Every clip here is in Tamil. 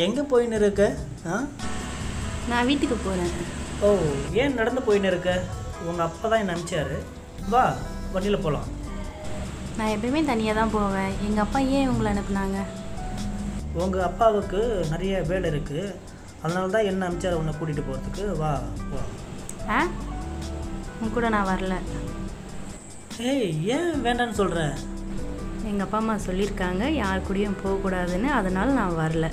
எங்கே போயின்னு இருக்க ஆ நான் வீட்டுக்கு போகிறேன் ஓ ஏன் நடந்து போயின்னு இருக்க உங்கள் அப்பா தான் என்ன அனுப்பிச்சாரு வா வண்டியில் போகலாம் நான் எப்பயுமே தனியாக தான் போவேன் எங்கள் அப்பா ஏன் உங்களை அனுப்புனாங்க உங்கள் அப்பாவுக்கு நிறைய வேலை இருக்குது அதனால தான் என்ன அனுப்பிச்சாரு உன்னை கூட்டிகிட்டு போகிறதுக்கு வா வா ஆ உன் கூட நான் வரல ஏய் ஏன் வேண்டான்னு சொல்கிற எங்கள் அப்பா அம்மா சொல்லியிருக்காங்க யார் கூடயும் போகக்கூடாதுன்னு அதனால் நான் வரல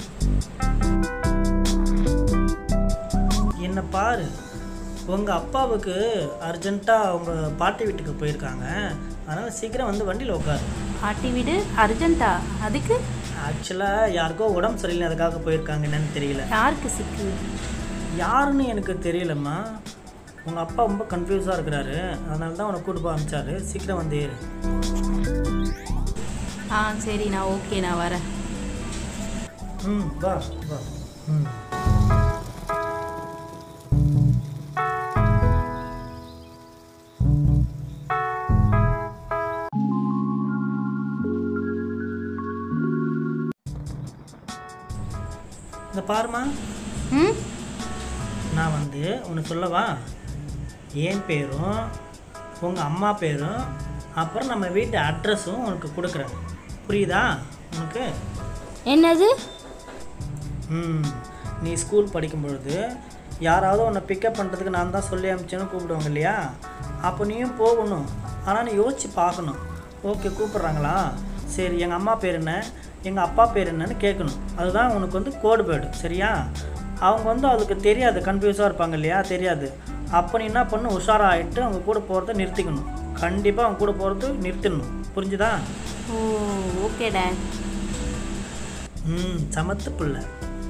என்ன பாரு உங்கள் அப்பாவுக்கு அர்ஜென்ட்டாக அவங்க பாட்டி வீட்டுக்கு போயிருக்காங்க அதனால் சீக்கிரம் வந்து வண்டியில் உட்காரு பாட்டி வீடு அர்ஜென்ட்டா அதுக்கு ஆக்சுவலாக யாருக்கோ உடம்பு சரியில்லை அதுக்காக போயிருக்காங்க என்னன்னு தெரியல யாருக்கு சிக்கு யாருன்னு எனக்கு தெரியலம்மா உங்கள் அப்பா ரொம்ப கன்ஃபியூஸாக இருக்கிறாரு அதனால தான் உன்னை கூட்டு போக அனுப்பிச்சாரு சீக்கிரம் வந்து ஏறு ஆ சரி நான் ஓகே நான் வரேன் ம் வா வா ம் இந்த பாருமா ம் நான் வந்து உன்னை சொல்லவா என் பேரும் உங்கள் அம்மா பேரும் அப்புறம் நம்ம வீட்டு அட்ரஸும் உனக்கு கொடுக்குறேன் புரியுதா உனக்கு என்னது ம் நீ ஸ்கூல் படிக்கும் பொழுது யாராவது உன்னை பிக்கப் பண்ணுறதுக்கு நான் தான் சொல்லி அனுப்பிச்சேன்னு கூப்பிடுவாங்க இல்லையா அப்போ நீயும் போகணும் ஆனால் நீ யோசிச்சு பார்க்கணும் ஓகே கூப்பிட்றாங்களா சரி எங்கள் அம்மா பேர் என்ன எங்கள் அப்பா பேர் என்னன்னு கேட்கணும் அதுதான் உனக்கு வந்து கோடு பேர்டு சரியா அவங்க வந்து அதுக்கு தெரியாது கன்ஃபியூஸாக இருப்பாங்க இல்லையா தெரியாது அப்போ நீ என்ன பண்ணு உஷாராகிட்டு அவங்க கூட போகிறத நிறுத்திக்கணும் கண்டிப்பாக அவங்க கூட போகிறது நிறுத்திடணும் புரிஞ்சுதா ஓ ஓகே டேட் ம் சமத்து பிள்ளை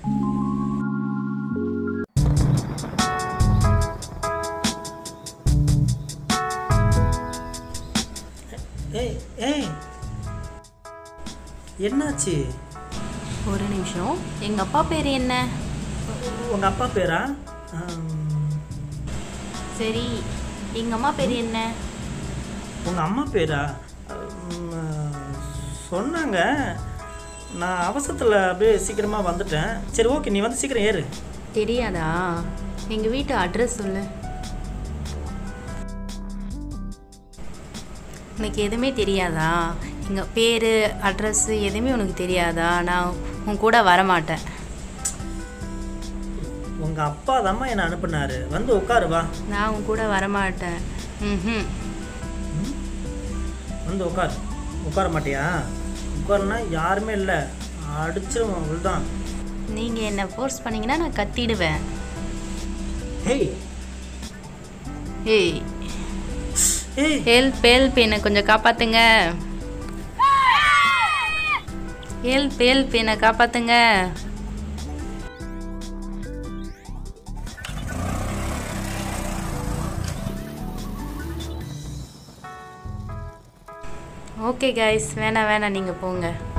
ஏய் ஏய் என்னாச்சு ஒரு நிமிஷம் எங்கள் அப்பா பேர் என்ன உங்க அப்பா பேரா ஆம், சரி எங்கள் அம்மா பேர் என்ன உங்க அம்மா பேரா ஆம், சொன்னாங்க நான் அவசரத்தில் அப்படியே சீக்கிரமாக வந்துட்டேன் சரி ஓகே நீ வந்து சீக்கிரம் ஏறு தெரியாதா எங்கள் வீட்டு அட்ரஸ் சொல்லு உனக்கு எதுவுமே தெரியாதா எங்கள் பேர் அட்ரஸ்ஸு எதுவுமே உனக்கு தெரியாதா நான் உன் கூட வரமாட்டேன் உங்கள் அப்பா தாம்மா என்னை அனுப்புனாரு வந்து உட்காரு வா நான் உன் கூட வரமாட்டேன் ம் வந்து உட்கார் உட்கார மாட்டியா உட்காருனா யாருமே இல்லை அடிச்சிருவோம் அவ்வளோதான் நீங்கள் என்னை ஃபோர்ஸ் பண்ணீங்கன்னா நான் கத்திடுவேன் ஹேய் ஏய் ஏய் ஹெல்ப் ஹெல்ப் என்னை கொஞ்சம் காப்பாத்துங்க ஹெல்ப் ஹெல்ப் என்னை காப்பாத்துங்க ஓகே கைஸ் வேணாம் வேணாம் நீங்கள் போங்க